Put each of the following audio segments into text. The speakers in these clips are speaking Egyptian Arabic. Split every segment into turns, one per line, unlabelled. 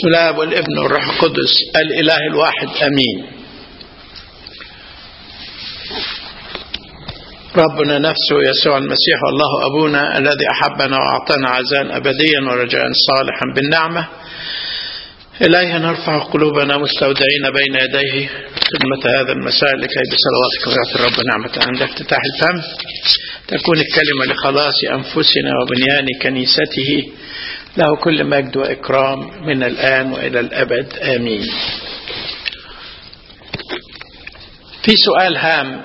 بسم الله والابن والروح القدس الإله الواحد أمين ربنا نفسه يسوع المسيح والله أبونا الذي أحبنا وأعطانا عزاء أبديا ورجاء صالحا بالنعمة إليه نرفع قلوبنا مستودعين بين يديه خدمة هذا المساء لكي بصلواتك ويعطي الرب نعمة عند افتتاح الفم تكون الكلمة لخلاص أنفسنا وبنيان كنيسته له كل مجد وإكرام من الآن وإلى الأبد آمين في سؤال هام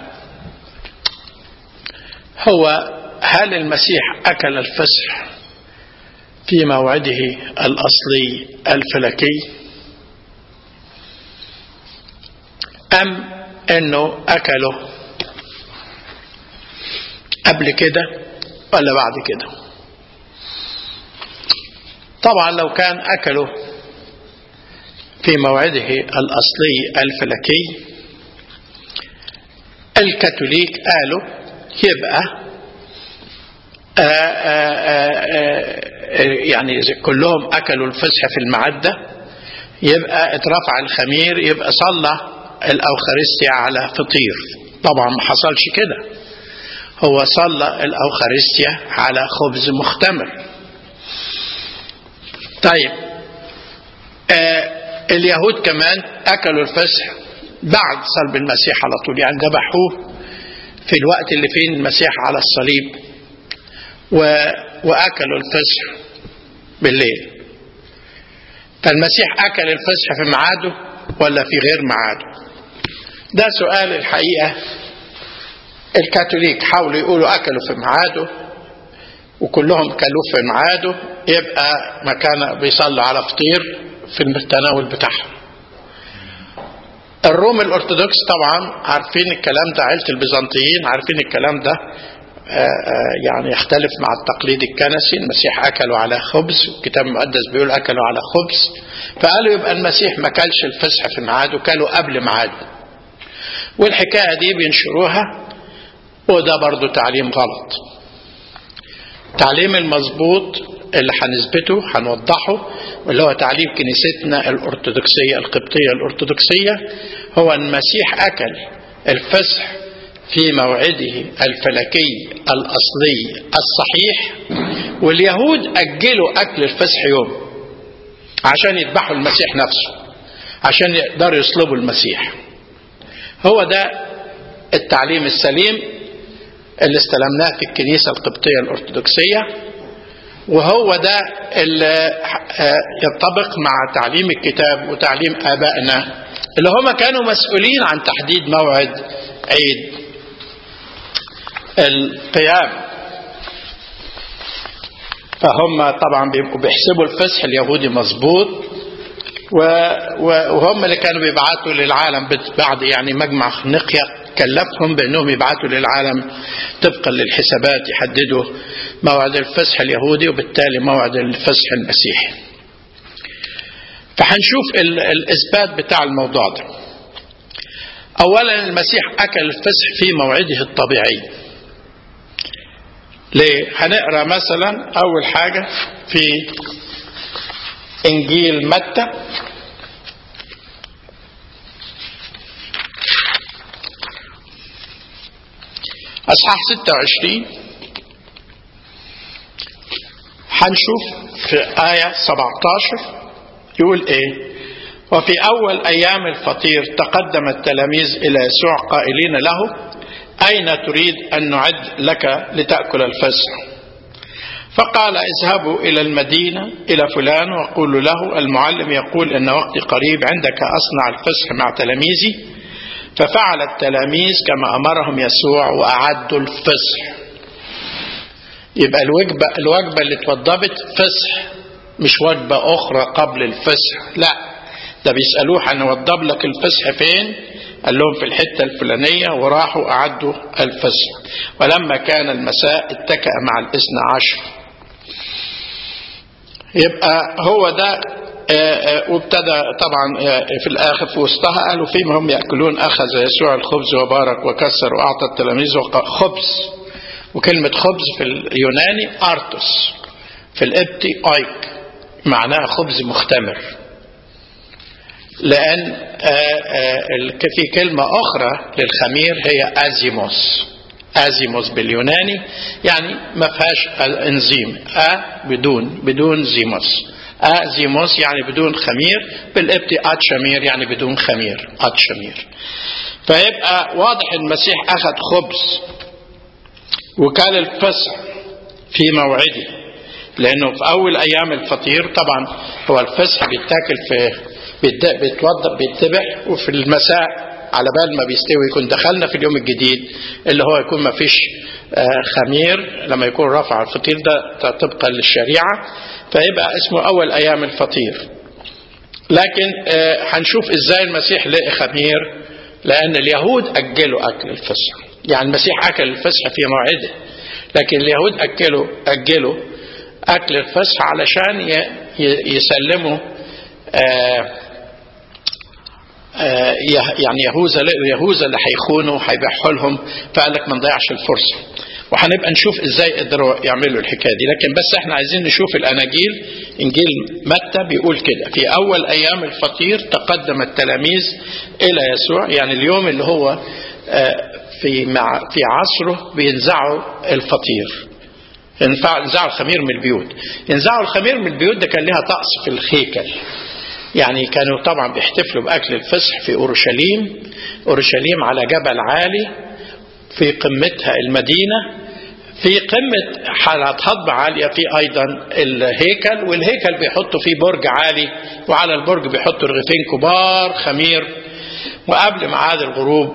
هو هل المسيح أكل الفسح في موعده الأصلي الفلكي أم أنه أكله قبل كده ولا بعد كده طبعا لو كان أكله في موعده الأصلي الفلكي الكاثوليك قالوا يبقى آآ آآ يعني كلهم أكلوا الفسح في المعدة يبقى اترفع الخمير يبقى صلى الأوخارستيا على فطير طبعا ما حصلش كده هو صلى الأوخارستيا على خبز مختمر طيب آه اليهود كمان أكلوا الفسح بعد صلب المسيح على طول يعني ذبحوه في الوقت اللي فيه المسيح على الصليب و... وأكلوا الفسح بالليل فالمسيح أكل الفسح في ميعاده ولا في غير ميعاده ده سؤال الحقيقة الكاثوليك حاولوا يقولوا أكلوا في ميعاده وكلهم كلوه في ميعاده يبقى ما كان بيصلوا على فطير في التناول بتاعهم الروم الأرثوذكس طبعا عارفين الكلام ده عيلة البيزنطيين عارفين الكلام ده يعني يختلف مع التقليد الكنسي المسيح أكلوا على خبز والكتاب المقدس بيقول أكلوا على خبز فقالوا يبقى المسيح ما كلش الفسح في ميعاده كلوا قبل ميعاده والحكاية دي بينشروها وده برضو تعليم غلط التعليم المظبوط اللي هنثبته هنوضحه واللي هو تعليم كنيستنا الأرثوذكسية القبطية الأرثوذكسية هو المسيح أكل الفسح في موعده الفلكي الأصلي الصحيح واليهود أجلوا أكل الفسح يوم عشان يذبحوا المسيح نفسه عشان يقدروا يصلبوا المسيح هو ده التعليم السليم اللي استلمناه في الكنيسة القبطية الأرثوذكسية وهو ده اللي ينطبق مع تعليم الكتاب وتعليم آبائنا اللي هم كانوا مسؤولين عن تحديد موعد عيد القيام فهم طبعا بيبقوا بيحسبوا الفسح اليهودي مظبوط وهم اللي كانوا بيبعتوا للعالم بعد يعني مجمع نقيا كلفهم بانهم يبعتوا للعالم طبقا للحسابات يحددوا موعد الفسح اليهودي وبالتالي موعد الفسح المسيحي. فهنشوف الاثبات بتاع الموضوع ده. اولا المسيح اكل الفسح في موعده الطبيعي. ليه؟ هنقرا مثلا اول حاجه في انجيل متى اصحاح 26 هنشوف في آية 17 يقول إيه وفي أول أيام الفطير تقدم التلاميذ إلى يسوع قائلين له أين تريد أن نعد لك لتأكل الفسح فقال اذهبوا إلى المدينة إلى فلان وقولوا له المعلم يقول أن وقتي قريب عندك أصنع الفسح مع تلاميذي ففعل التلاميذ كما أمرهم يسوع وأعدوا الفسح يبقى الوجبة, الوجبة اللي اتوضبت فسح مش وجبة أخرى قبل الفسح لا ده بيسألوه هنوضب لك الفسح فين قال لهم في الحتة الفلانية وراحوا أعدوا الفسح ولما كان المساء اتكأ مع الاثنى عشر يبقى هو ده وابتدى طبعا في الاخر في وسطها قالوا فيما هم ياكلون اخذ يسوع الخبز وبارك وكسر واعطى التلاميذ خبز وكلمه خبز في اليوناني ارتوس في الابتي ايك معناها خبز مختمر لأن في كلمة أخرى للخمير هي أزيموس أزيموس باليوناني يعني ما فيهاش انزيم أ بدون بدون زيموس أزيموس يعني بدون خمير بالابتي أتشمير يعني بدون خمير أتشمير فيبقى واضح المسيح أخذ خبز وكان الفصح في موعده لأنه في أول أيام الفطير طبعا هو الفصح بيتاكل في بيتوضب بيتذبح وفي المساء على بال ما بيستوي يكون دخلنا في اليوم الجديد اللي هو يكون ما فيش خمير لما يكون رفع الفطير ده طبقا للشريعة فيبقى اسمه أول أيام الفطير لكن هنشوف ازاي المسيح لقي خمير لأن اليهود أجلوا أكل الفصح يعني المسيح أكل الفصح في موعده لكن اليهود أكلوا أجلوا أكل الفصح علشان يسلموا آآ آآ يعني يهوذا يهوذا اللي هيخونوا وهيبيعوا لهم فقال لك ما نضيعش الفرصه وهنبقى نشوف ازاي قدروا يعملوا الحكايه دي لكن بس احنا عايزين نشوف الاناجيل انجيل متى بيقول كده في اول ايام الفطير تقدم التلاميذ الى يسوع يعني اليوم اللي هو في مع في عصره بينزعوا الفطير ينزعوا الخمير من البيوت ينزعوا الخمير من البيوت ده كان لها طقس في الهيكل يعني كانوا طبعا بيحتفلوا بأكل الفصح في أورشليم أورشليم على جبل عالي في قمتها المدينة في قمة حالات هضبة عالية في أيضا الهيكل والهيكل بيحطوا فيه برج عالي وعلى البرج بيحطوا رغيفين كبار خمير وقبل ميعاد الغروب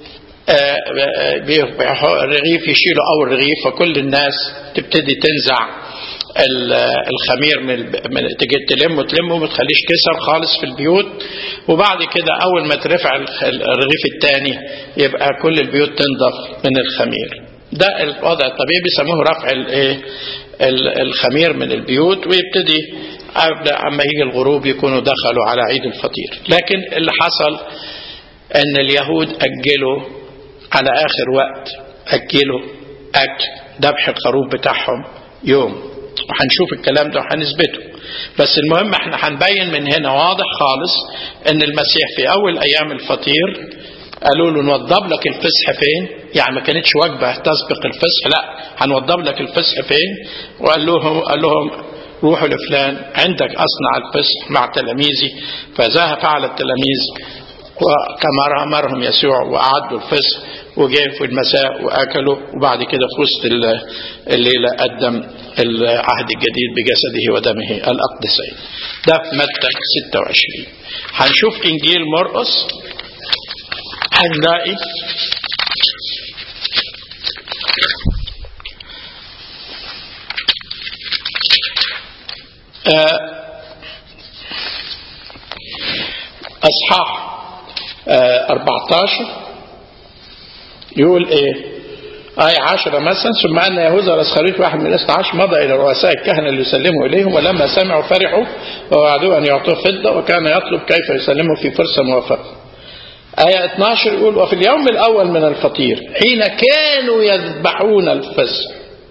الرغيف يشيلوا أول رغيف فكل الناس تبتدي تنزع الخمير من تجي تلمه تلمه ما تخليش كسر خالص في البيوت وبعد كده اول ما ترفع الرغيف الثاني يبقى كل البيوت تنضف من الخمير ده الوضع الطبيعي بيسموه رفع الايه الخمير من البيوت ويبتدي قبل اما يجي الغروب يكونوا دخلوا على عيد الفطير لكن اللي حصل ان اليهود اجلوا على اخر وقت اجلوا اكل ذبح الخروف بتاعهم يوم وهنشوف الكلام ده وهنثبته بس المهم احنا هنبين من هنا واضح خالص ان المسيح في اول ايام الفطير قالوا له نوضب لك الفسح فين يعني ما كانتش وجبه تسبق الفسح لا هنوضب لك الفسح فين وقال لهم قال لهم روحوا لفلان عندك اصنع الفسح مع تلاميذي فذهب فعل التلاميذ وكما امرهم يسوع واعدوا الفسح وجاء في المساء واكلوا وبعد كده في وسط الليله قدم العهد الجديد بجسده ودمه الاقدسين. ده في متى 26. هنشوف انجيل مرقس هنلاقي اصحاح 14 يقول ايه آية عشرة مثلا ثم أن يهوذا الأسخريط واحد من الاثنى عشر مضى إلى رؤساء الكهنة ليسلموا إليهم ولما سمعوا فرحوا ووعدوه أن يعطوه فضة وكان يطلب كيف يسلمه في فرصة موافقة آية 12 يقول وفي اليوم الأول من الفطير حين كانوا يذبحون الفصح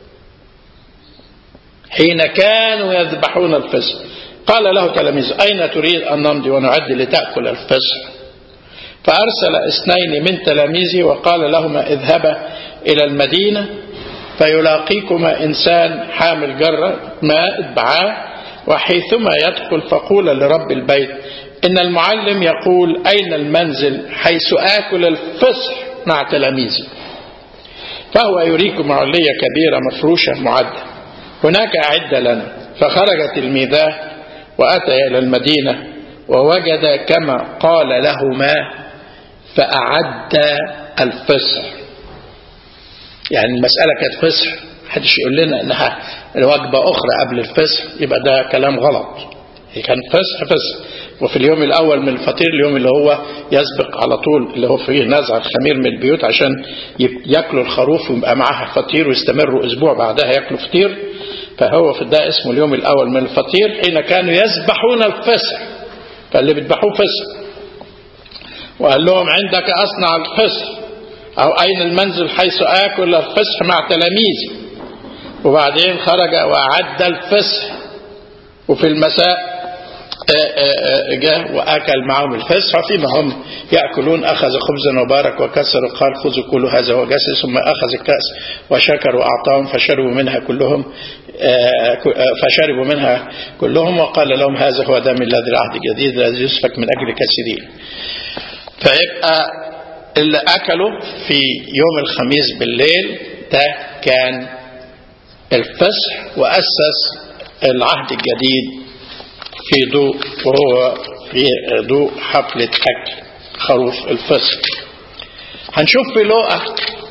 حين كانوا يذبحون الفصح قال له تلاميذ أين تريد أن نمضي ونعد لتأكل الفصح فأرسل اثنين من تلاميذه وقال لهما اذهبا إلى المدينة فيلاقيكما إنسان حامل جرة ماء اتبعاه وحيثما يدخل فقول لرب البيت إن المعلم يقول أين المنزل حيث آكل الفصح مع تلاميذي فهو يريكم علية كبيرة مفروشة معدة هناك أعد لنا فخرج تلميذاه وأتى إلى المدينة ووجد كما قال لهما فأعد الفصح يعني المسألة كانت فصح محدش يقول لنا انها وجبة اخرى قبل الفصح يبقى ده كلام غلط هي كان فصح فصح وفي اليوم الاول من الفطير اليوم اللي هو يسبق على طول اللي هو فيه نزع الخمير من البيوت عشان ياكلوا الخروف ويبقى معاها فطير ويستمروا اسبوع بعدها ياكلوا فطير فهو في ده اسمه اليوم الاول من الفطير حين كانوا يذبحون الفصح فاللي بيذبحوه فصح وقال لهم عندك اصنع الفصح او اين المنزل حيث اكل الفصح مع تلاميذي وبعدين خرج واعد الفصح وفي المساء جاء وأكل معهم الفسح فيما هم يأكلون أخذ خبزا وبارك وكسر وقال خذوا كل هذا وجسد ثم أخذ الكأس وشكر وأعطاهم فشربوا منها كلهم فشربوا منها كلهم وقال لهم هذا هو دم الذي العهد الجديد الذي يسفك من أجل كثيرين فيبقى اللي أكلوا في يوم الخميس بالليل ده كان الفسح وأسس العهد الجديد في ضوء وهو في ضوء حفلة أكل خروف الفسق هنشوف في لوقا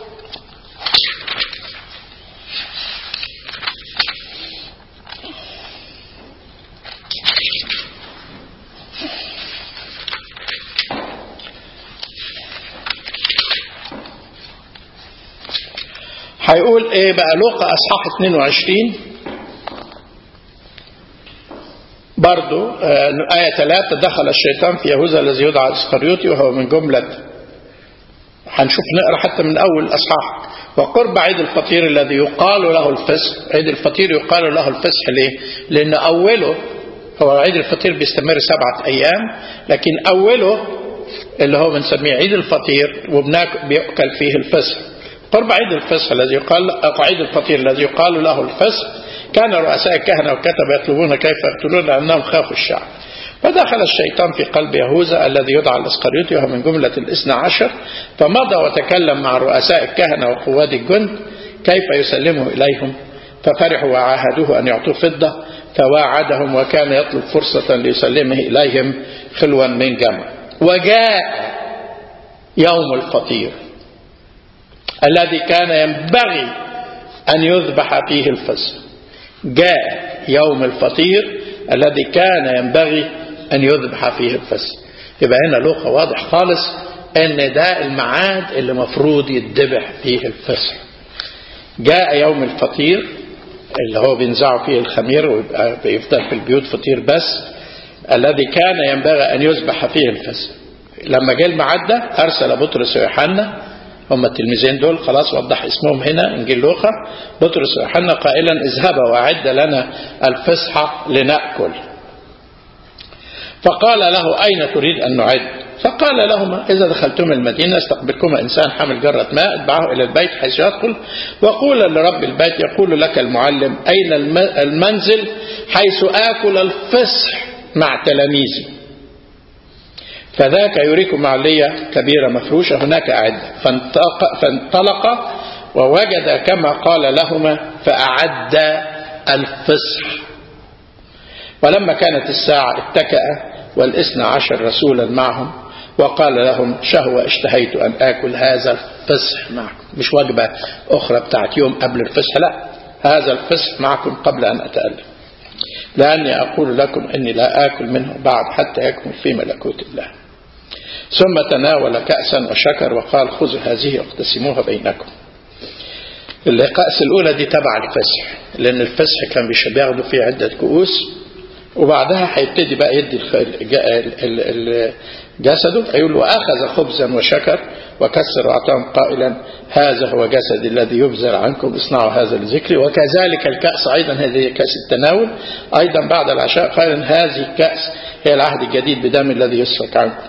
هيقول ايه بقى لوقا اصحاح 22 برضو آية ثلاثة دخل الشيطان في يهوذا الذي يدعى الإسخريوطي وهو من جملة هنشوف نقرأ حتى من أول الأصحاح وقرب عيد الفطير الذي يقال له الفسح عيد الفطير يقال له الفسح ليه لأن أوله هو عيد الفطير بيستمر سبعة أيام لكن أوله اللي هو بنسميه عيد الفطير وبيأكل فيه الفسح قرب عيد الفسح الذي يقال عيد الفطير الذي يقال له الفسح كان رؤساء الكهنة والكتبة يطلبون كيف يقتلون لأنهم خافوا الشعب فدخل الشيطان في قلب يهوذا الذي يدعى الاسقريوطي وهو من جملة الاثنى عشر فمضى وتكلم مع رؤساء الكهنة وقواد الجند كيف يسلمه إليهم ففرحوا وعاهدوه أن يعطوه فضة فواعدهم وكان يطلب فرصة ليسلمه إليهم خلوا من جمع وجاء يوم الفطير الذي كان ينبغي أن يذبح فيه الفصل جاء يوم الفطير الذي كان ينبغي أن يذبح فيه الفصل يبقى هنا لوقا واضح خالص أن ده الميعاد اللي مفروض يذبح فيه الفصل جاء يوم الفطير اللي هو بينزعوا فيه الخمير ويبقى بيفضل في البيوت فطير بس الذي كان ينبغي أن يذبح فيه الفصل لما جاء الميعاد ده أرسل بطرس ويوحنا هم التلميذين دول خلاص وضح اسمهم هنا انجيل لوقا بطرس ويوحنا قائلا اذهبا واعد لنا الفصحى لناكل فقال له اين تريد ان نعد فقال لهما اذا دخلتم المدينه استقبلكما انسان حامل جره ماء اتبعه الى البيت حيث يدخل وقول لرب البيت يقول لك المعلم اين المنزل حيث اكل الفصح مع تلاميذي فذاك يريكم علية كبيرة مفروشة هناك أعد فانطلق ووجد كما قال لهما فأعد الفصح ولما كانت الساعة اتكأ والاثنى عشر رسولا معهم وقال لهم شهوة اشتهيت أن آكل هذا الفصح معكم مش وجبة أخرى بتاعت يوم قبل الفصح لا هذا الفصح معكم قبل أن أتألم لأني أقول لكم أني لا آكل منه بعد حتى يكمل في ملكوت الله ثم تناول كأسا وشكر وقال خذوا هذه واقتسموها بينكم الكأس الأولى دي تبع الفسح لأن الفسح كان بياخدوا فيه عدة كؤوس وبعدها هيبتدي بقى يدي جسده يقول وأخذ خبزا وشكر وكسر وأعطاهم قائلا هذا هو جسدي الذي يبذل عنكم اصنعوا هذا لذكري وكذلك الكأس أيضا هذه كأس التناول أيضا بعد العشاء قائلا هذه الكأس هي العهد الجديد بدم الذي يسفك عنكم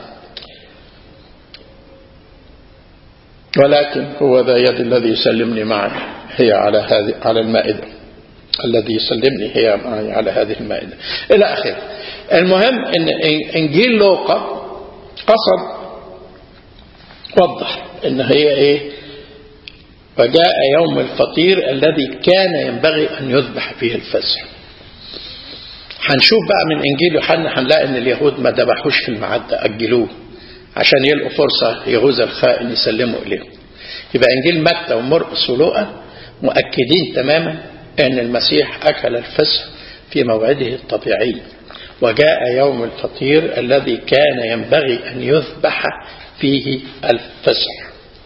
ولكن هو ذا يد الذي يسلمني معه هي على هذه على المائدة الذي يسلمني هي معي على هذه المائدة إلى آخره المهم إن إنجيل لوقا قصد وضح إن هي إيه وجاء يوم الفطير الذي كان ينبغي أن يذبح فيه الفسح هنشوف بقى من إنجيل يوحنا هنلاقي إن اليهود ما ذبحوش في الميعاد ده أجلوه عشان يلقوا فرصة يهوذا الخائن يسلموا إليهم يبقى إنجيل متى ومرقس ولوقا مؤكدين تماما أن المسيح أكل الفسح في موعده الطبيعي وجاء يوم الفطير الذي كان ينبغي أن يذبح فيه الفسح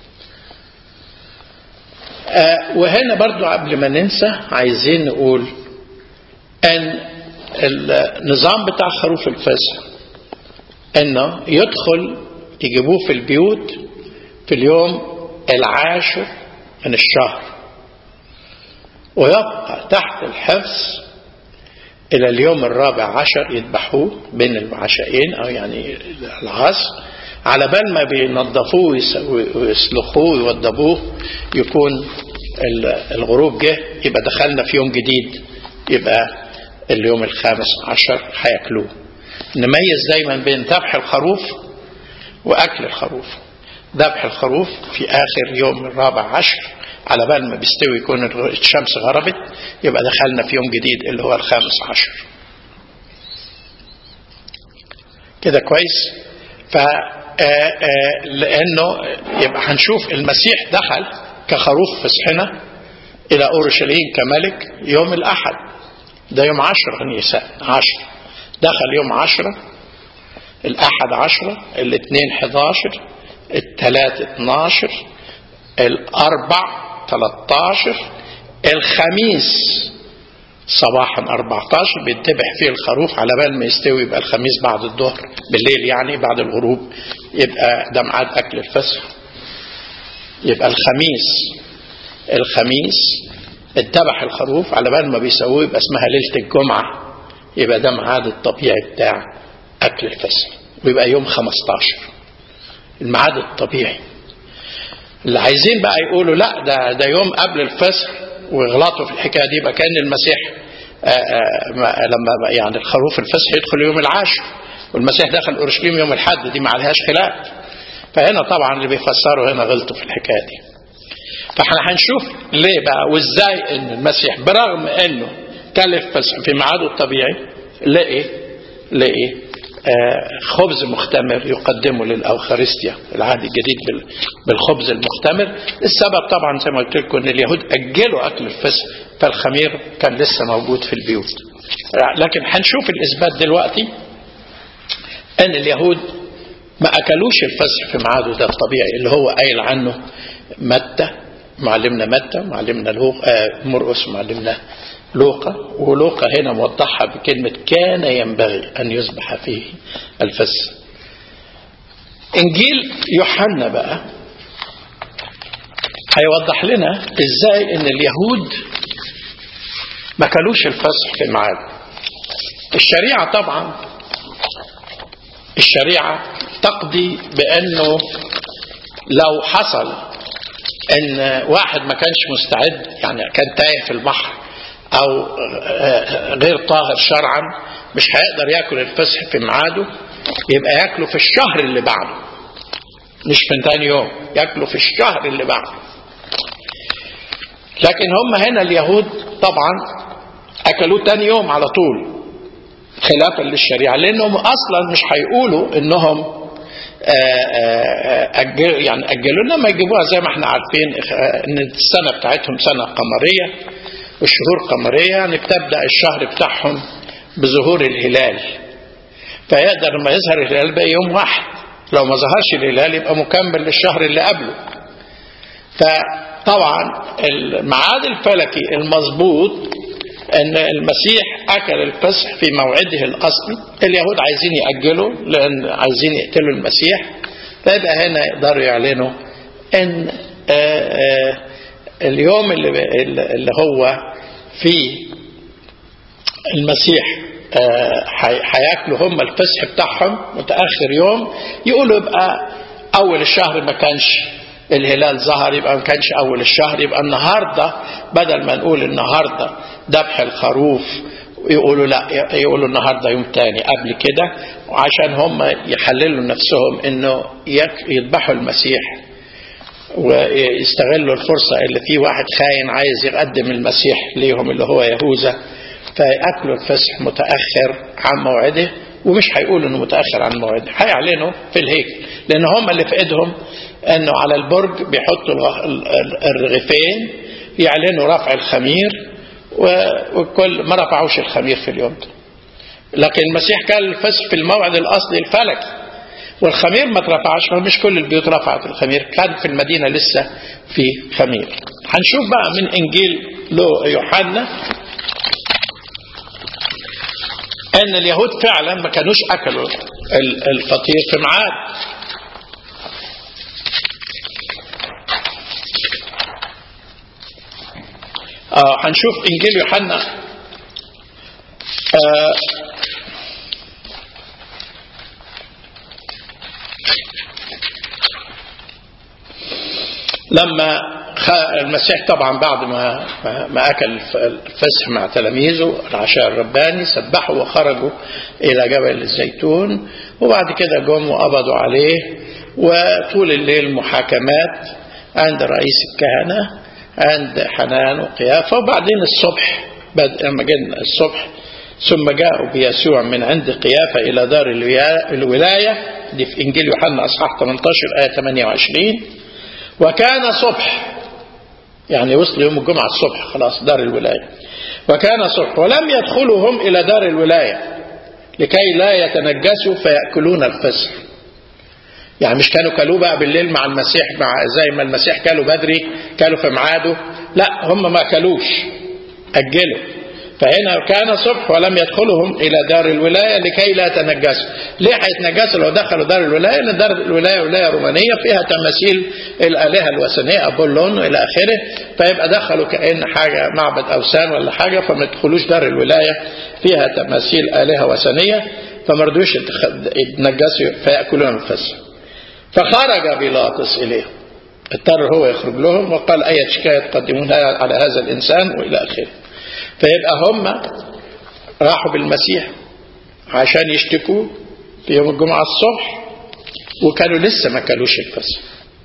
آه وهنا برضو قبل ما ننسى عايزين نقول أن النظام بتاع خروف الفسح أنه يدخل يجيبوه في البيوت في اليوم العاشر من الشهر ويبقى تحت الحفظ إلى اليوم الرابع عشر يذبحوه بين العشاءين أو يعني العصر على بال ما بينظفوه ويسلخوه ويوضبوه يكون الغروب جه يبقى دخلنا في يوم جديد يبقى اليوم الخامس عشر هياكلوه نميز دايما بين ذبح الخروف واكل الخروف ذبح الخروف في اخر يوم الرابع عشر على بال ما بيستوي يكون الشمس غربت يبقى دخلنا في يوم جديد اللي هو الخامس عشر كده كويس ف لانه يبقى هنشوف المسيح دخل كخروف فسحنا الى اورشليم كملك يوم الاحد ده يوم عشرة نيسان عشر دخل يوم عشرة الأحد عشرة الاثنين حداشر الثلاث اتناشر الأربع تلاتاشر الخميس صباحا 14 بيتذبح فيه الخروف على بال ما يستوي يبقى الخميس بعد الظهر بالليل يعني بعد الغروب يبقى ده ميعاد اكل الفسح يبقى الخميس الخميس اتذبح الخروف على بال ما بيسووه يبقى اسمها ليله الجمعه يبقى ده ميعاد الطبيعي بتاع اكل الفسح ويبقى يوم 15 الميعاد الطبيعي اللي عايزين بقى يقولوا لا ده ده يوم قبل الفسح ويغلطوا في الحكايه دي يبقى كان المسيح آآ آآ لما يعني الخروف الفسح يدخل يوم العاشر والمسيح دخل اورشليم يوم الحد دي ما عليهاش خلاف فهنا طبعا اللي بيفسروا هنا غلطوا في الحكايه دي فاحنا هنشوف ليه بقى وازاي ان المسيح برغم انه كل الفسح في ميعاده الطبيعي لقي لقي آه خبز مختمر يقدمه للأوخارستيا العهد الجديد بالخبز المختمر السبب طبعا زي ما قلت لكم ان اليهود أجلوا أكل الفسح فالخمير كان لسه موجود في البيوت لكن هنشوف الإثبات دلوقتي أن اليهود ما أكلوش الفسح في ميعاده ده الطبيعي اللي هو قايل عنه متى معلمنا متى معلمنا لوقا مرقس معلمنا لوقا ولوقا هنا موضحها بكلمة كان ينبغي أن يذبح فيه الفسح إنجيل يوحنا بقى هيوضح لنا إزاي إن اليهود ما كلوش الفسح في الميعاد الشريعة طبعا الشريعة تقضي بأنه لو حصل ان واحد ما كانش مستعد يعني كان تايه في البحر او غير طاهر شرعا مش هيقدر ياكل الفسح في ميعاده يبقى ياكله في الشهر اللي بعده مش في ثاني يوم ياكله في الشهر اللي بعده لكن هم هنا اليهود طبعا اكلوه ثاني يوم على طول خلافا للشريعه لانهم اصلا مش هيقولوا انهم أجل يعني أجلوا لما يجيبوها زي ما احنا عارفين ان السنة بتاعتهم سنة قمرية والشهور قمرية يعني بتبدأ الشهر بتاعهم بظهور الهلال فيقدر لما يظهر الهلال بقى يوم واحد لو ما ظهرش الهلال يبقى مكمل للشهر اللي قبله فطبعا الميعاد الفلكي المظبوط ان المسيح اكل الفسح في موعده الاصلي اليهود عايزين ياجلوا لان عايزين يقتلوا المسيح فيبقى هنا يقدروا يعلنوا ان آآ آآ اليوم اللي, اللي هو فيه المسيح هياكلوا هم الفسح بتاعهم متاخر يوم يقولوا يبقى اول الشهر ما كانش الهلال ظهر يبقى ما كانش اول الشهر يبقى النهارده بدل ما نقول النهارده ذبح الخروف يقولوا لا يقولوا النهارده يوم تاني قبل كده وعشان هم يحللوا نفسهم انه يذبحوا المسيح ويستغلوا الفرصة اللي في واحد خاين عايز يقدم المسيح ليهم اللي هو يهوذا فيأكلوا الفسح متأخر عن موعده ومش هيقولوا انه متأخر عن موعده هيعلنوا في الهيكل لان هم اللي في ايدهم انه على البرج بيحطوا الرغيفين يعلنوا رفع الخمير وكل ما رفعوش الخمير في اليوم ده لكن المسيح كان الفسح في الموعد الاصلي الفلكي والخمير ما اترفعش مش كل البيوت رفعت الخمير كان في المدينة لسه في خمير هنشوف بقى من انجيل لو يوحنا ان اليهود فعلا ما كانوش اكلوا الفطير في ميعاد آه هنشوف انجيل يوحنا آه لما المسيح طبعا بعد ما ما اكل الفسح مع تلاميذه العشاء الرباني سبحوا وخرجوا الى جبل الزيتون وبعد كده جم وقبضوا عليه وطول الليل محاكمات عند رئيس الكهنه عند حنان وقيافه وبعدين الصبح لما جينا الصبح ثم جاءوا بيسوع من عند قيافه الى دار الولايه دي في انجيل يوحنا اصحاح 18 ايه 28 وكان صبح يعني وصل يوم الجمعة الصبح خلاص دار الولاية وكان صبح ولم يدخلوا هم إلى دار الولاية لكي لا يتنجسوا فيأكلون الفسح يعني مش كانوا كلوا بقى بالليل مع المسيح مع زي ما المسيح كلوا بدري كلوا في ميعاده لا هم ما كلوش أجلوا فهنا كان صبح ولم يدخلهم إلى دار الولاية لكي لا يتنجسوا ليه هيتنجسوا لو دخلوا دار الولاية لأن دار الولاية ولاية رومانية فيها تماثيل الآلهة الوثنية أبولون وإلى آخره فيبقى دخلوا كأن حاجة معبد أوثان ولا حاجة فما يدخلوش دار الولاية فيها تماثيل آلهة وثنية فما رضوش يتنجسوا فيأكلون الفسح فخرج بيلاطس إليهم اضطر هو يخرج لهم وقال أي شكاية تقدمونها على هذا الإنسان وإلى آخره فيبقى هم راحوا بالمسيح عشان يشتكوا في يوم الجمعة الصبح وكانوا لسه ما كانوش الفسح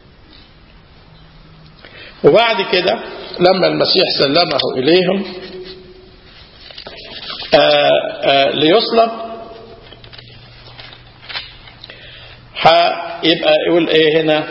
وبعد كده لما المسيح سلمه إليهم آآ آآ ليصلب هيبقى يقول ايه هنا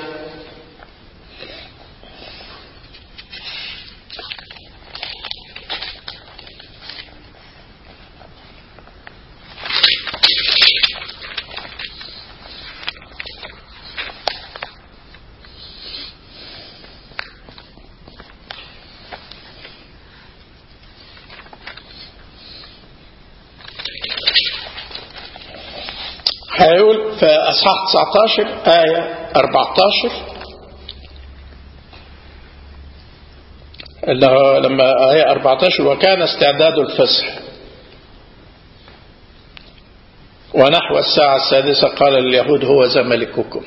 هيقول في أصحاح 19 آية 14 اللي هو لما آية 14 وكان استعداد الفصح ونحو الساعة السادسة قال اليهود هو ذا ملككم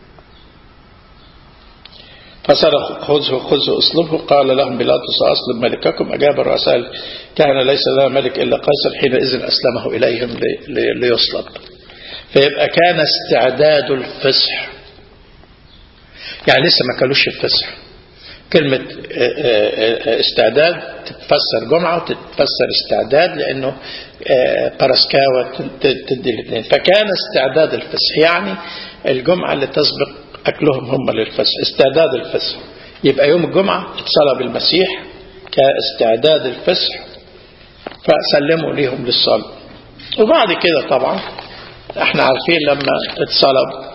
فصرخ خذه خذه اصلبه قال لهم بيلاطس اصلب ملككم اجاب الرؤساء كان ليس لنا ملك الا قيصر حينئذ اسلمه اليهم ليصلب فيبقى كان استعداد الفصح يعني لسه ما كلوش الفصح كلمة استعداد تتفسر جمعة وتتفسر استعداد لأنه باراسكاوة تدي الاثنين فكان استعداد الفصح يعني الجمعة اللي تسبق أكلهم هم للفصح استعداد الفصح يبقى يوم الجمعة اتصل بالمسيح كاستعداد الفصح فسلموا ليهم للصلاة وبعد كده طبعا احنا عارفين لما اتصلب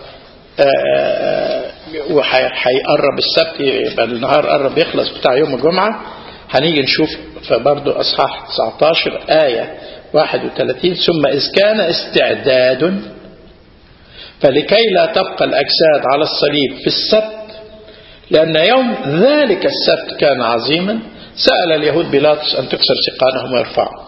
وهيقرب السبت يبقى النهار قرب يخلص بتاع يوم الجمعة هنيجي نشوف فبرضه أصحاح 19 آية 31 ثم إذ كان استعداد فلكي لا تبقى الأجساد على الصليب في السبت لأن يوم ذلك السبت كان عظيما سأل اليهود بيلاطس أن تكسر سقانهم ويرفعوا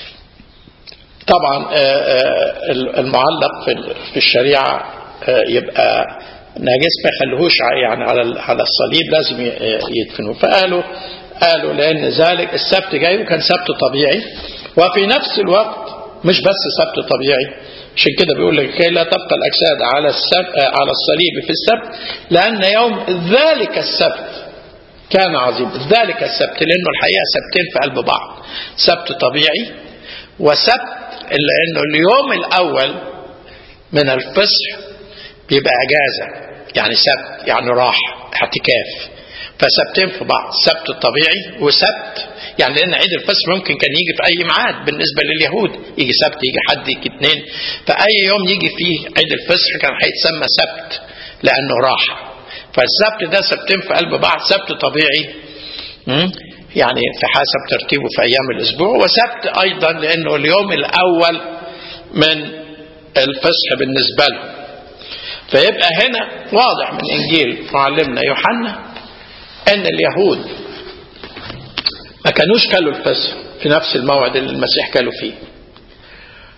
طبعا المعلق في الشريعة يبقى نجس ما يخلوهوش يعني على على الصليب لازم يدفنوه فقالوا قالوا لأن ذلك السبت جاي وكان سبت طبيعي وفي نفس الوقت مش بس سبت طبيعي عشان كده بيقول لك كي لا تبقى الأجساد على السبت على الصليب في السبت لأن يوم ذلك السبت كان عظيم ذلك السبت لأنه الحقيقة سبتين في قلب بعض سبت طبيعي وسبت إلا أنه اليوم الأول من الفصح بيبقى أجازة يعني سبت يعني راحة اعتكاف فسبتين في بعض سبت الطبيعي وسبت يعني لأن عيد الفصح ممكن كان يجي في أي ميعاد بالنسبة لليهود يجي سبت يجي حد يجي اثنين فأي يوم يجي فيه عيد الفصح كان هيتسمى سبت لأنه راحة فالسبت ده سبتين في قلب بعض سبت طبيعي يعني في حسب ترتيبه في أيام الأسبوع وسبت أيضا لأنه اليوم الأول من الفصح بالنسبة له فيبقى هنا واضح من إنجيل معلمنا يوحنا أن اليهود ما كانوش كلوا الفصح في نفس الموعد اللي المسيح كلوا فيه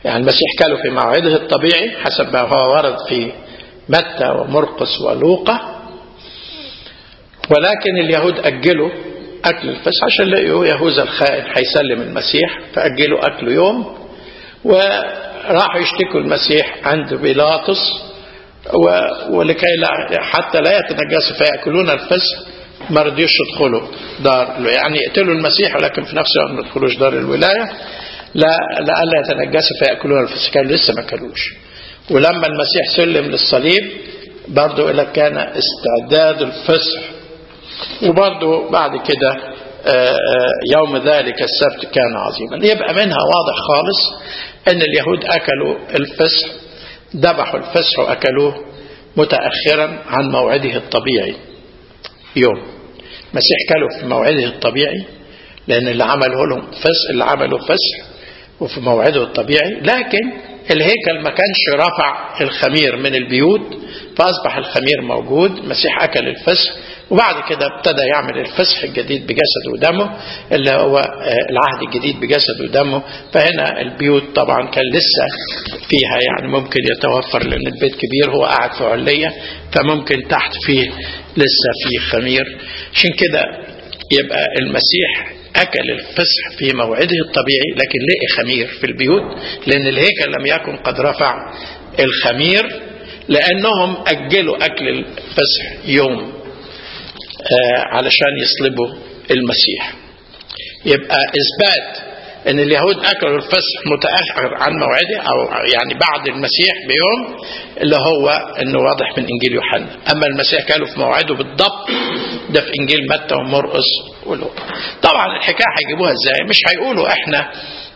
يعني المسيح كله في موعده الطبيعي حسب ما هو ورد في متى ومرقس ولوقا ولكن اليهود أجلوا أكل الفسح عشان لقوا يهوذا الخائن هيسلم المسيح فأجلوا أكله يوم وراحوا يشتكوا المسيح عند بيلاطس ولكي لا حتى لا يتنجسوا فيأكلون الفسح ما رضيوش يدخلوا دار يعني يقتلوا المسيح ولكن في نفس الوقت ما يدخلوش دار الولاية لا لألا يتنجسوا فيأكلون الفسح كانوا لسه ما كلوش ولما المسيح سلم للصليب برضه إلى كان استعداد الفسح وبرضه بعد كده يوم ذلك السبت كان عظيما يبقى منها واضح خالص ان اليهود اكلوا الفسح ذبحوا الفسح واكلوه متاخرا عن موعده الطبيعي يوم المسيح كلوا في موعده الطبيعي لان اللي عمله لهم فسح اللي عملوا فسح وفي موعده الطبيعي لكن الهيكل ما كانش رفع الخمير من البيوت فاصبح الخمير موجود المسيح اكل الفسح وبعد كده ابتدى يعمل الفسح الجديد بجسده ودمه اللي هو العهد الجديد بجسده ودمه فهنا البيوت طبعا كان لسه فيها يعني ممكن يتوفر لان البيت كبير هو قاعد في علية فممكن تحت فيه لسه فيه خمير عشان كده يبقى المسيح أكل الفسح في موعده الطبيعي لكن لقي خمير في البيوت لأن الهيكل لم يكن قد رفع الخمير لأنهم أجلوا أكل الفسح يوم علشان يصلبوا المسيح يبقى إثبات ان اليهود اكلوا الفسح متاخر عن موعده او يعني بعد المسيح بيوم اللي هو انه واضح من انجيل يوحنا اما المسيح كاله في موعده بالضبط ده في انجيل متى ومرقس ولوقا طبعا الحكايه هيجيبوها ازاي مش هيقولوا احنا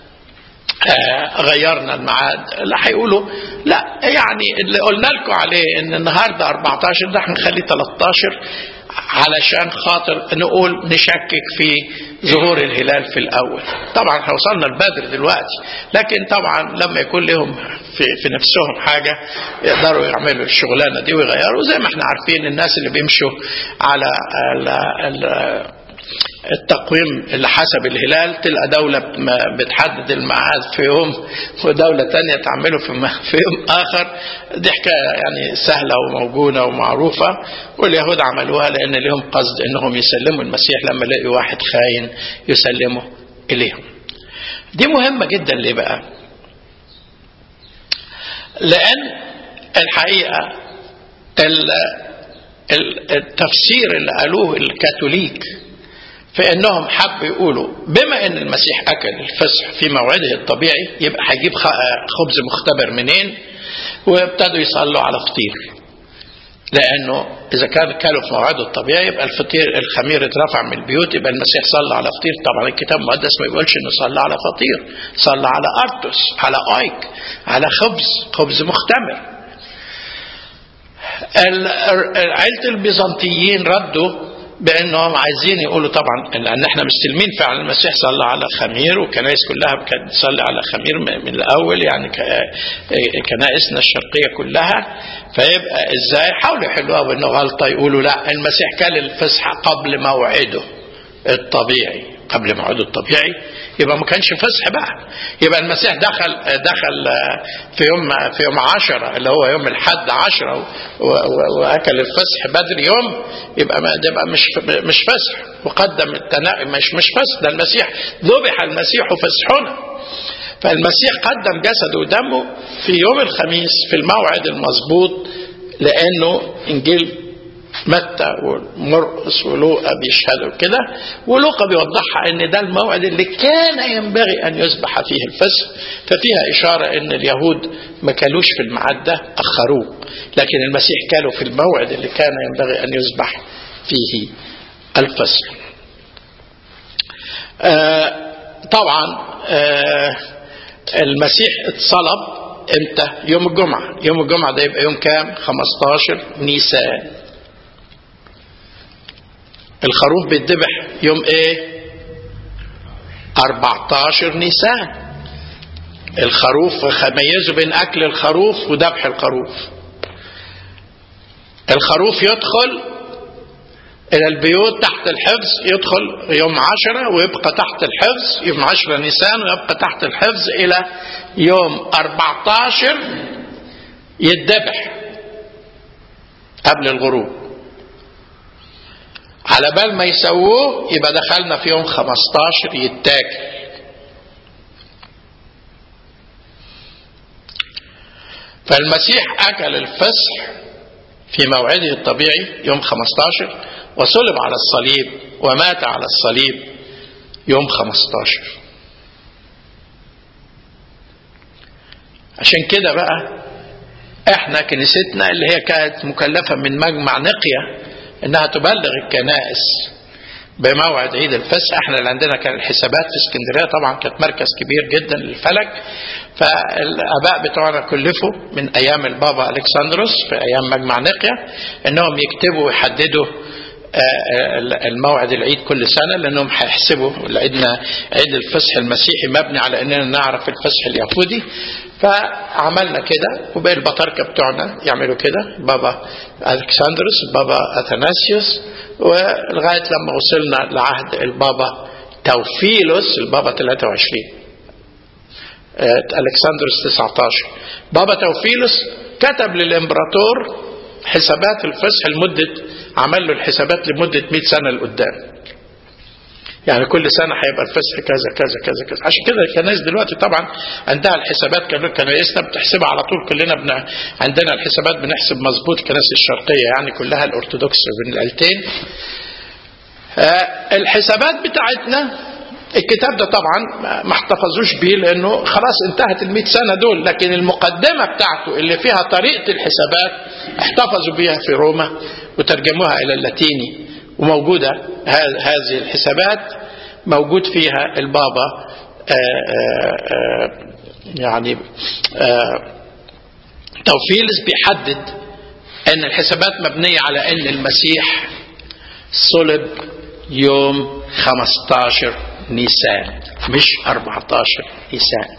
آه غيرنا الميعاد لا هيقولوا لا يعني اللي قلنا لكم عليه ان النهارده 14 ده هنخليه 13 علشان خاطر نقول نشكك في ظهور الهلال في الأول طبعا احنا وصلنا البدر دلوقتي لكن طبعا لما يكون لهم في, في نفسهم حاجة يقدروا يعملوا الشغلانة دي ويغيروا زي ما احنا عارفين الناس اللي بيمشوا على ال ال التقويم اللي حسب الهلال تلقى دولة بتحدد الميعاد في يوم ودولة تانية تعمله في, في يوم آخر دي حكاية يعني سهلة وموجودة ومعروفة واليهود عملوها لأن لهم قصد أنهم يسلموا المسيح لما لقوا واحد خاين يسلمه إليهم دي مهمة جدا ليه بقى لأن الحقيقة التفسير اللي قالوه الكاثوليك فانهم حبوا يقولوا بما ان المسيح اكل الفسح في موعده الطبيعي يبقى هيجيب خبز مختبر منين وابتدوا يصلوا على فطير لانه اذا كان كانوا في موعده الطبيعي يبقى الفطير الخمير اترفع من البيوت يبقى المسيح صلى على فطير طبعا الكتاب المقدس ما يقولش انه صلى على فطير صلى على ارتوس على ايك على خبز خبز مختمر عيلة البيزنطيين ردوا بانهم عايزين يقولوا طبعا لان احنا مستلمين فعلا المسيح صلى على خمير والكنائس كلها كانت تصلي على خمير من الاول يعني كنائسنا الشرقيه كلها فيبقى ازاي حاولوا يحلوها بانه غلطه يقولوا لا المسيح كان الفسحه قبل موعده الطبيعي قبل موعده الطبيعي يبقى ما كانش فسح بقى يبقى المسيح دخل دخل في يوم في يوم عشرة اللي هو يوم الحد عشرة واكل الفسح بدري يوم يبقى ما ده يبقى مش مش فسح وقدم التنا مش مش فسح ده المسيح ذبح المسيح فسحنا فالمسيح قدم جسده ودمه في يوم الخميس في الموعد المظبوط لانه انجيل متى ومرقس ولوقا بيشهدوا كده ولوقا بيوضحها ان ده الموعد اللي كان ينبغي ان يذبح فيه الفسح ففيها اشاره ان اليهود ما كلوش في الميعاد ده اخروه لكن المسيح كانوا في الموعد اللي كان ينبغي ان يذبح فيه الفسح آه طبعا آه المسيح اتصلب امتى يوم الجمعه يوم الجمعه ده يبقى يوم كام 15 نيسان الخروف بيتذبح يوم ايه 14 نيسان الخروف ميزوا بين اكل الخروف وذبح الخروف الخروف يدخل إلى البيوت تحت الحفظ يدخل يوم عشرة ويبقى تحت الحفظ يوم عشرة نيسان ويبقى تحت الحفظ إلى يوم 14 يتذبح قبل الغروب على بال ما يسووه يبقى دخلنا في يوم 15 يتاكل فالمسيح أكل الفصح في موعده الطبيعي يوم 15 وصلب على الصليب ومات على الصليب يوم 15 عشان كده بقى احنا كنيستنا اللي هي كانت مكلفة من مجمع نقية انها تبلغ الكنائس بموعد عيد الفصح احنا اللي عندنا كان الحسابات في اسكندريه طبعا كانت مركز كبير جدا للفلك فالاباء بتوعنا كلفوا من ايام البابا الكسندروس في ايام مجمع نقيا انهم يكتبوا ويحددوا الموعد العيد كل سنة لأنهم هيحسبوا عيدنا عيد الفصح المسيحي مبني على أننا نعرف الفصح اليهودي فعملنا كده وبقى البطاركة بتوعنا يعملوا كده بابا ألكسندروس بابا أثناسيوس ولغاية لما وصلنا لعهد البابا توفيلوس البابا 23 ألكسندروس 19 بابا توفيلوس كتب للإمبراطور حسابات الفصح لمدة عمل له الحسابات لمدة 100 سنة لقدام يعني كل سنة هيبقى الفصح كذا كذا كذا كذا عشان كده الكنائس دلوقتي طبعا عندها الحسابات كانوا كنائسنا بتحسبها على طول كلنا بن... عندنا الحسابات بنحسب مظبوط الكنائس الشرقية يعني كلها الأرثوذكس بين العيلتين آه الحسابات بتاعتنا الكتاب ده طبعا ما احتفظوش بيه لانه خلاص انتهت ال سنه دول لكن المقدمه بتاعته اللي فيها طريقه الحسابات احتفظوا بيها في روما وترجموها الى اللاتيني وموجوده هذه الحسابات موجود فيها البابا آآ آآ يعني توفيلس بيحدد ان الحسابات مبنيه على ان المسيح صلب يوم 15 نيسان مش 14 نيسان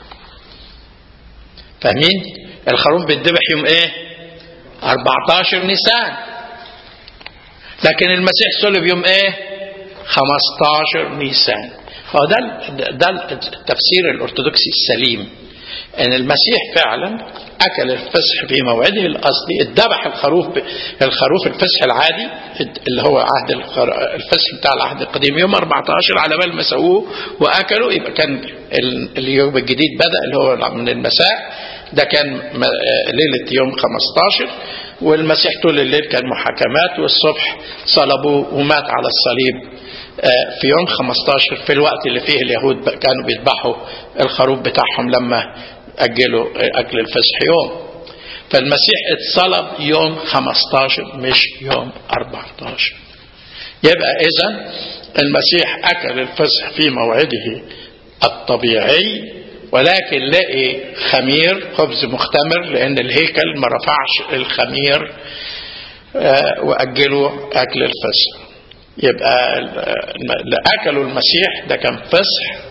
فاهمين الخروف بيتذبح يوم ايه 14 نيسان لكن المسيح صلب يوم ايه 15 نيسان هو ده ده التفسير الارثوذكسي السليم ان المسيح فعلا اكل الفصح في موعده الاصلي اتذبح الخروف الخروف الفصح العادي اللي هو عهد الفصح بتاع العهد القديم يوم 14 على بال ما سووه واكلوا يبقى كان اليوم الجديد بدا اللي هو من المساء ده كان ليله يوم 15 والمسيح طول الليل كان محاكمات والصبح صلبوه ومات على الصليب في يوم 15 في الوقت اللي فيه اليهود كانوا بيذبحوا الخروف بتاعهم لما أجلوا أكل الفصح يوم فالمسيح اتصلب يوم 15 مش يوم 14 يبقى إذا المسيح أكل الفصح في موعده الطبيعي ولكن لقي خمير خبز مختمر لأن الهيكل ما رفعش الخمير وأجلوا أكل الفصح يبقى اللي أكلوا المسيح ده كان فصح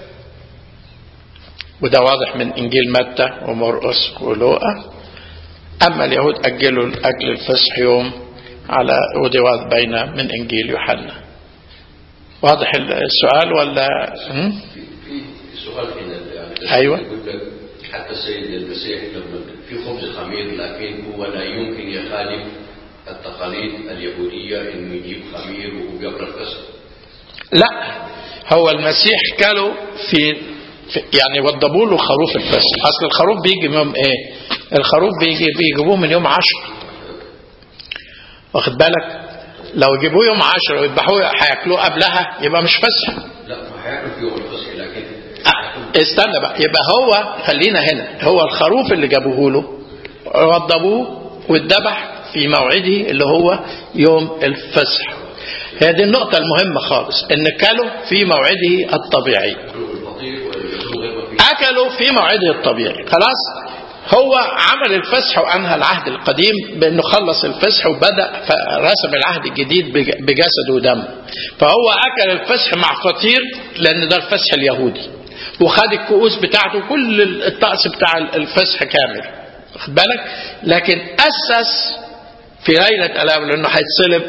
وده واضح من إنجيل متى ومرقس ولوقا أما اليهود أجلوا الأكل الفصح يوم على ودي واضح بين من إنجيل يوحنا واضح السؤال ولا
في سؤال هنا يعني
أيوة.
يقول لك حتى السيد المسيح لما في خبز خمير لكن هو لا يمكن يخالف التقاليد اليهودية انه يجيب خمير وهو بيقرا الفصح
لا هو المسيح كلوا في, في يعني وضبوا له خروف الفصح اصل الخروف بيجي من يوم ايه الخروف بيجي بيجيبوه من يوم عشر واخد بالك لو يجيبوه يوم عشرة ويذبحوه هياكلوه قبلها يبقى مش فصح
لا ما هياكل في يوم الفصح لكن
آه، استنى بقى يبقى هو خلينا هنا هو الخروف اللي جابوه له وضبوه واتذبح في موعده اللي هو يوم الفصح هي دي النقطة المهمة خالص ان كلوا في موعده الطبيعي
ياكلوا الفطير وياكلوا غير فيه
اكلوا في موعده الطبيعي خلاص هو عمل الفصح وانهى العهد القديم بانه خلص الفصح وبدا رسم العهد الجديد بج- بجسده ودمه فهو اكل الفصح مع فطير لان ده الفصح اليهودي وخد الكؤوس بتاعته كل الطقس بتاع الفصح كامل واخد بالك لكن اسس في ليله الام لانه هيتصلب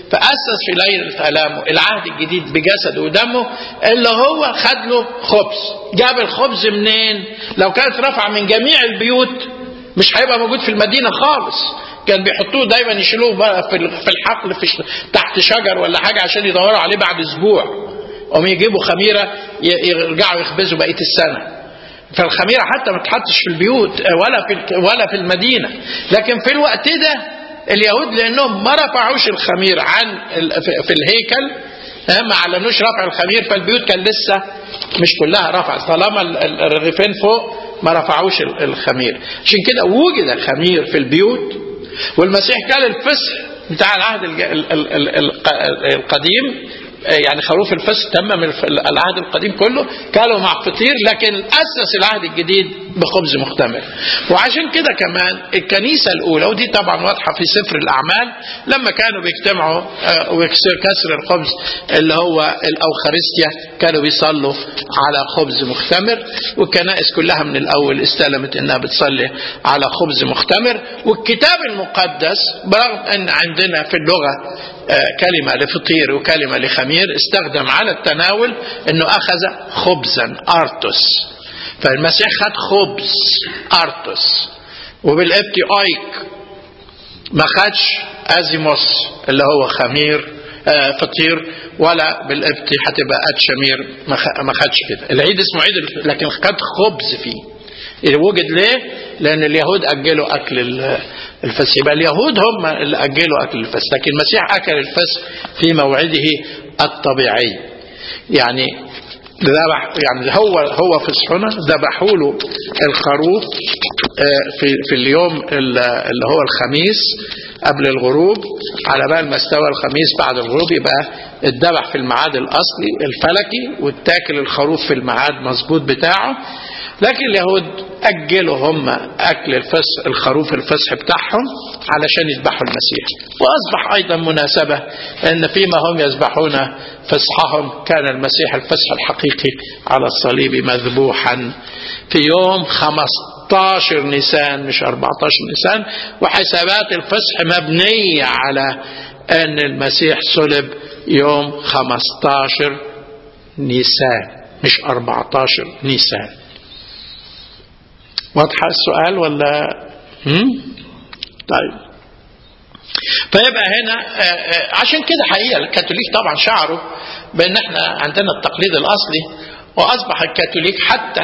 فأسس في ليلة ألامه العهد الجديد بجسده ودمه اللي هو خد له خبز جاب الخبز منين لو كانت رفع من جميع البيوت مش هيبقى موجود في المدينة خالص كان بيحطوه دايما يشيلوه بقى في في الحقل في تحت شجر ولا حاجة عشان يدوروا عليه بعد أسبوع هم يجيبوا خميرة يرجعوا يخبزوا بقية السنة فالخميرة حتى ما تحطش في البيوت ولا في ولا في المدينة لكن في الوقت ده اليهود لأنهم ما رفعوش الخمير عن في الهيكل ما اعلنوش رفع الخمير فالبيوت كان لسه مش كلها رفع طالما الرغيفين فوق ما رفعوش الخمير عشان كده وجد خمير في البيوت والمسيح قال الفصح بتاع العهد القديم يعني خروف الفصح تمم العهد القديم كله كانوا مع فطير لكن أسس العهد الجديد بخبز مختمر وعشان كده كمان الكنيسة الأولى ودي طبعا واضحة في سفر الأعمال لما كانوا بيجتمعوا ويكسر كسر الخبز اللي هو الأوخارستيا كانوا بيصلوا على خبز مختمر والكنائس كلها من الأول استلمت إنها بتصلي على خبز مختمر والكتاب المقدس برغم أن عندنا في اللغة كلمة لفطير وكلمة لخمير استخدم على التناول انه اخذ خبزا ارتوس فالمسيح خد خبز ارتوس وبالابتي ايك ما خدش ازيموس اللي هو خمير آه فطير ولا بالابتي هتبقى اتشمير ما خدش كده العيد اسمه عيد لكن خد خبز فيه وجد ليه؟ لأن اليهود أجلوا أكل الفسح يبقى اليهود هم اللي أجلوا أكل الفسح لكن المسيح أكل الفسح في موعده الطبيعي يعني ذبح يعني هو هو فصحنا ذبحوا له الخروف في في اليوم اللي هو الخميس قبل الغروب على بال ما استوى الخميس بعد الغروب يبقى اتذبح في الميعاد الاصلي الفلكي واتاكل الخروف في الميعاد مظبوط بتاعه لكن اليهود أجلوا هم أكل الفصح الخروف الفصح بتاعهم علشان يذبحوا المسيح وأصبح أيضا مناسبة أن فيما هم يذبحون فصحهم كان المسيح الفصح الحقيقي على الصليب مذبوحا في يوم 15 نيسان مش 14 نيسان وحسابات الفصح مبنية على أن المسيح صلب يوم 15 نيسان مش 14 نيسان واضحة السؤال ولا هم؟ طيب فيبقى هنا عشان كده حقيقة الكاثوليك طبعا شعروا بأن احنا عندنا التقليد الأصلي وأصبح الكاثوليك حتى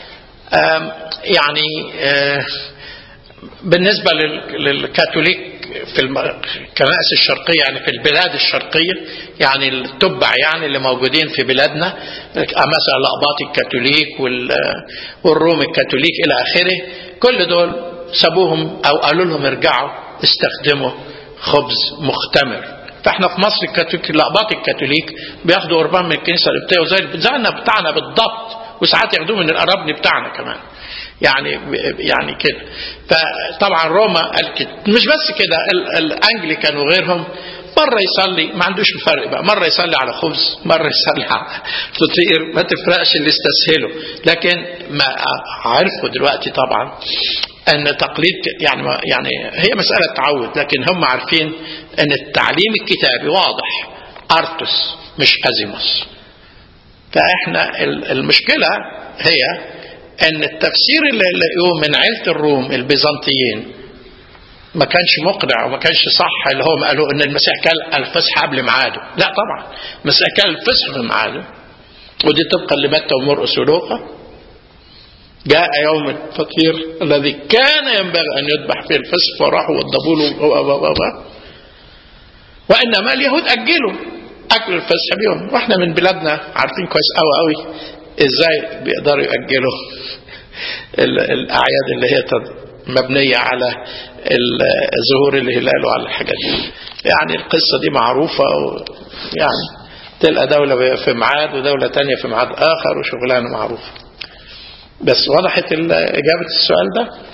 يعني بالنسبة للكاثوليك في الكنائس الشرقية يعني في البلاد الشرقية يعني التبع يعني اللي موجودين في بلادنا مثلا الأقباط الكاثوليك والروم الكاثوليك إلى آخره كل دول سابوهم أو قالوا لهم ارجعوا استخدموا خبز مختمر فاحنا في مصر الكاثوليك الأقباط الكاثوليك بياخدوا قربان من الكنيسة القبطية وزي زينا بتاعنا بالضبط وساعات ياخدوه من القرابني بتاعنا كمان يعني يعني كده فطبعا روما قال كده مش بس كده الانجليكان وغيرهم مرة يصلي ما عندوش الفرق بقى مرة يصلي على خبز مرة يصلي على فطير ما تفرقش اللي استسهله لكن ما عرفوا دلوقتي طبعا ان تقليد يعني يعني هي مسألة تعود لكن هم عارفين ان التعليم الكتابي واضح ارتس مش ازيموس فاحنا المشكلة هي ان التفسير اللي لقوه من عيلة الروم البيزنطيين ما كانش مقنع وما كانش صح اللي هم قالوا ان المسيح كان الفصح قبل ميعاده لا طبعا المسيح كان الفصح في ميعاده ودي طبقا لمتى ومرقس ولوقا جاء يوم الفطير الذي كان ينبغي ان يذبح فيه الفصح فراحوا وضبوا له وانما اليهود اجلوا اكل الفصح بيوم واحنا من بلادنا عارفين كويس قوي قوي ازاي بيقدروا يأجلوا الأعياد اللي هي مبنية على ظهور الهلال وعلى الحاجات دي يعني القصة دي معروفة يعني تلقى دولة في ميعاد ودولة تانية في ميعاد آخر وشغلانة معروفة بس وضحت إجابة السؤال ده